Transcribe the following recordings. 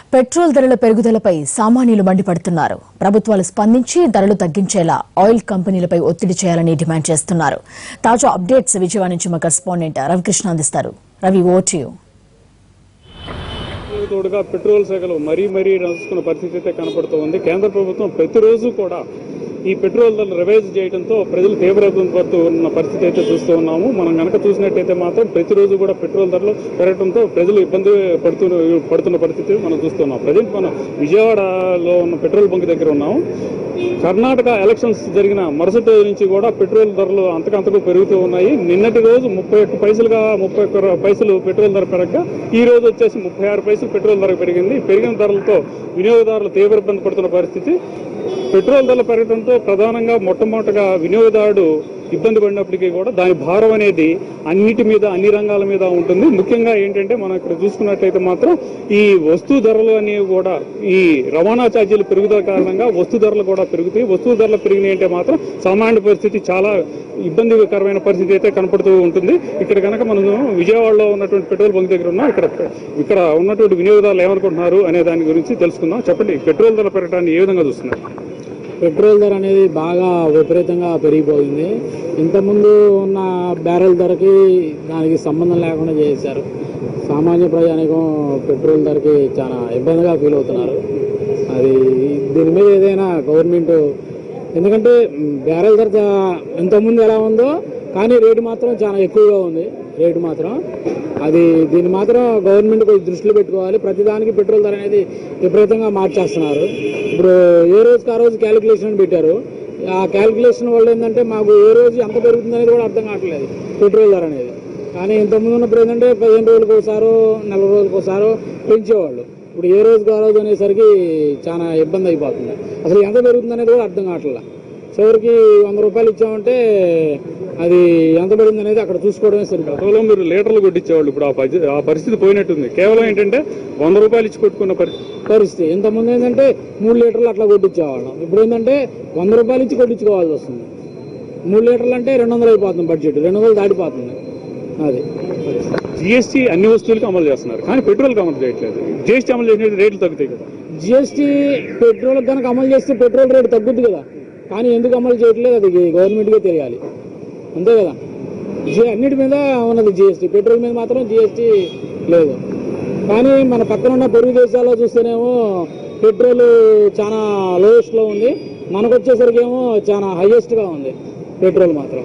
petrol ధరల పెరుగుదలపై సామాన్యులు మండిపడుతున్నారు ప్రభుత్వాలు స్పందించి ధరలు తగ్గించేలా ఆయిల్ కంపెనీలపై ఒత్తిడి చేయాలని డిమాండ్ చేస్తున్నారు తాజా అప్డేట్స్ విజయవాడ నుంచి మా కరెస్పాండెంట్ రవికృష్ణ అందిస్తారు రవి ఓటియు దీనికి తోడుగా పెట్రోల్ శాఖలు మరీ మరీ రాసుకున్న పరిస్థితి అయితే కనపడుతూ ఉంది కేంద్ర ప్రభుత్వం ప్రతిరోజు కూడా ఈ పెట్రోల్ ధరలు రివైజ్ చేయడంతో ప్రజలు తీవ్ర ఇబ్బంది పడుతూ ఉన్న పరిస్థితి అయితే చూస్తూ ఉన్నాము మనం కనుక చూసినట్టయితే మాత్రం ప్రతిరోజు కూడా పెట్రోల్ ధరలు పెరగడంతో ప్రజలు ఇబ్బంది పడుతూ పడుతున్న పరిస్థితి మనం చూస్తున్నాం ప్రజెంట్ మనం విజయవాడలో ఉన్న పెట్రోల్ బంక్ దగ్గర ఉన్నాము కర్ణాటక ఎలక్షన్స్ జరిగిన మరుసటి రోజు నుంచి కూడా పెట్రోల్ ధరలు అంతకంతకు పెరుగుతూ ఉన్నాయి నిన్నటి రోజు ముప్పై ఒక్క పైసలుగా ముప్పై ఒక్క పైసలు పెట్రోల్ ధర పెరగగా ఈ రోజు వచ్చేసి ముప్పై ఆరు పైసలు పెట్రోల్ ధర పెరిగింది పెరిగిన ధరలతో వినియోగదారులు తీవ్ర ఇబ్బంది పడుతున్న పరిస్థితి పెట్రోల్ ధరలు పెరగడంతో ప్రధానంగా మొట్టమొదటిగా వినియోగదారుడు ఇబ్బంది పడినప్పటికీ కూడా దాని భారం అనేది అన్నిటి మీద అన్ని రంగాల మీద ఉంటుంది ముఖ్యంగా ఏంటంటే మనం ఇక్కడ చూసుకున్నట్లయితే మాత్రం ఈ వస్తు ధరలు అనేవి కూడా ఈ రవాణా ఛార్జీలు పెరుగుదల కారణంగా వస్తు ధరలు కూడా పెరుగుతాయి వస్తువు ధరలు పెరిగినాయి అంటే మాత్రం సామాన్య పరిస్థితి చాలా ఇబ్బందికరమైన పరిస్థితి అయితే కనపడుతూ ఉంటుంది ఇక్కడ కనుక మనం విజయవాడలో ఉన్నటువంటి పెట్రోల్ బంక్ దగ్గర ఉన్నాం ఇక్కడ ఇక్కడ ఉన్నటువంటి వినియోగదారులు ఏమనుకుంటున్నారు అనే దాని గురించి తెలుసుకుందాం చెప్పండి పెట్రోల్ ధరలు పెరగడాన్ని ఏ విధంగా చూస్తున్నారు పెట్రోల్ ధర అనేది బాగా విపరీతంగా పెరిగిపోయింది ఇంతకుముందు ఉన్న బ్యారెల్ ధరకి దానికి సంబంధం లేకుండా చేశారు సామాన్య ప్రజానికం పెట్రోల్ ధరకి చాలా ఇబ్బందిగా ఫీల్ అవుతున్నారు అది దీని మీద ఏదైనా గవర్నమెంట్ ఎందుకంటే మ్, బ్యారెల్ ధర చా- ఇంతకుముందు ఎలా ఉందో కానీ రేటు మాత్రం చాలా ఎక్కువగా ఉంది రేటు మాత్రం అది దీన్ని మాత్రం గవర్నమెంట్ కొంచెం దృష్టిలో పెట్టుకోవాలి ప్రతిదానికి పెట్రోల్ ధర అనేది విపరీతంగా మార్చేస్తున్నారు ఇప్పుడు ఏ రోజుకి ఆ రోజు క్యాలిక్యులేషన్ పెట్టారు ఆ క్యాలిక్యులేషన్ వల్ల ఏంటంటే మాకు ఏ రోజు ఎంత పెరుగుతుంది అనేది కూడా అర్థం కావట్లేదు పెట్రోల్ ధర అనేది కానీ ఇంతకుముందు ఉన్నప్పుడు ఏంటంటే పదిహేను రోజులకు ఒకసారో నెల రోజులకు ఒకసారో పెంచేవాళ్ళు ఇప్పుడు ఏ రోజుకి ఆ రోజు అనేసరికి చాలా ఇబ్బంది అయిపోతుంది అసలు ఎంత పెరుగుతుంది అనేది కూడా అర్థం కావట్లేదు చివరికి వంద రూపాయలు ఇచ్చామంటే అది ఎంత పడింది అనేది అక్కడ చూసుకోవడమే సరిపోతుంది గతంలో మీరు లీటర్లు కొట్టించేవాళ్ళు ఇప్పుడు ఆ పరి- ఆ పరిస్థితి పోయినట్టుంది కేవలం ఏంటంటే వంద రూపాయలు ఇచ్చి కొట్టుకున్న పరిస్థితి పరిస్థితి ఇంతకుముందు ఏంటంటే మూడు లీటర్లు అట్లా కొట్టించేవాళ్ళం ఇప్పుడు ఏంటంటే వంద రూపాయలు ఇచ్చి కొట్టించుకోవాల్సి వస్తుంది మూడు లీటర్లు అంటే రెండు వందలు అయిపోతుంది బడ్జెట్ రెండు వందలు దాటిపోతుంది అది జిఎస్టీ అన్ని వస్తువులకు అమలు చేస్తున్నారు కానీ పెట్రోల్కి అమలు చేయట్లేదు జిఎస్టీ అమలు చేసిన రేట్లు తగ్గుతాయి కదా జిఎస్టీ పెట్రోల్ కనుక అమలు చేస్తే పెట్రోల్ రేటు తగ్గుద్ది కదా కానీ ఎందుకు అమలు చేయట్లేదు అది గవర్నమెంట్కే తెలియాలి అంతే కదా జి అన్నిటి మీద ఉన్నది జిఎస్టీ పెట్రోల్ మీద మాత్రం జిఎస్టీ లేదు కానీ మన పక్కన ఉన్న పొరుగు దేశాల్లో చూస్తేనేమో పెట్రోల్ చాలా లోయెస్ట్లో ఉంది మనకు వచ్చేసరికి ఏమో చాలా హైయెస్ట్గా ఉంది పెట్రోల్ మాత్రం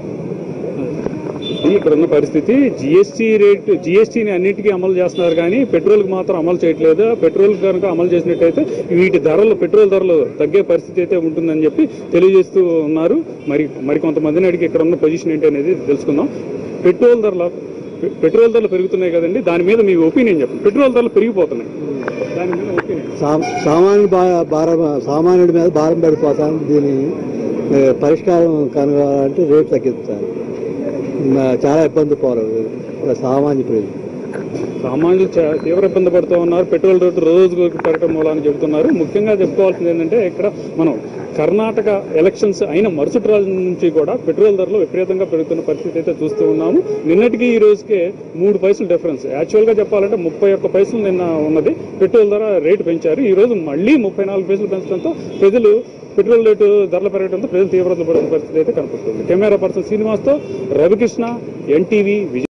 ఇది ఇక్కడ ఉన్న పరిస్థితి జిఎస్టీ రేట్ జిఎస్టీని అన్నిటికీ అమలు చేస్తున్నారు కానీ పెట్రోల్కి మాత్రం అమలు చేయట్లేదు పెట్రోల్ కనుక అమలు చేసినట్టయితే వీటి ధరలు పెట్రోల్ ధరలు తగ్గే పరిస్థితి అయితే ఉంటుందని చెప్పి తెలియజేస్తూ ఉన్నారు మరి మరి కొంతమందిని అడిగి ఇక్కడ ఉన్న పొజిషన్ ఏంటి అనేది తెలుసుకుందాం పెట్రోల్ ధరల పె- పెట్రోల్ ధరలు పెరుగుతున్నాయి కదండి దాని మీద మీ ఒపీనియన్ చెప్పండి పెట్రోల్ ధరలు పెరిగిపోతున్నాయి దాని మీద ఒపీనియన్ సా- సామాన్య భా- భారం సామాన్యుడి మీద భారం పడిపోతాను దీని ఏ, పరిష్కారం కనుగొనాలంటే రేటు తగ్గించాలి మ- చాలా ఇబ్బంది పోరు సామాన్య ప్రజలు సామాన్యులు చా- తీవ్ర ఇబ్బంది పడుతూ ఉన్నారు పెట్రోల్ రేటు రోజు పెరగడం మూలాన్ని చెబుతున్నారు ముఖ్యంగా చెప్పుకోవాల్సింది ఏంటంటే ఇక్కడ మనం కర్ణాటక ఎలక్షన్స్ అయిన మరుసటి రోజు నుంచి కూడా పెట్రోల్ ధరలు విపరీతంగా పెరుగుతున్న పరిస్థితి అయితే చూస్తూ ఉన్నాము నిన్నటికి ఈ రోజుకే మూడు పైసలు డిఫరెన్స్ యాక్చువల్గా చెప్పాలంటే ముప్పై ఒక్క పైసలు నిన్న ఉన్నది పెట్రోల్ ధర రేటు పెంచారు ఈ రోజు మళ్ళీ ముప్పై నాలుగు పైసలు పెంచడంతో ప్రజలు పెట్రోల్ రేటు ధరలు పెరగడంతో ప్రజలు తీవ్రత పడుతున్న పరిస్థితి అయితే కనపడుతుంది కెమెరా పర్సన్ శ్రీనివాస్తో రవికృష్ణ ఎన్టీవీ విజయ్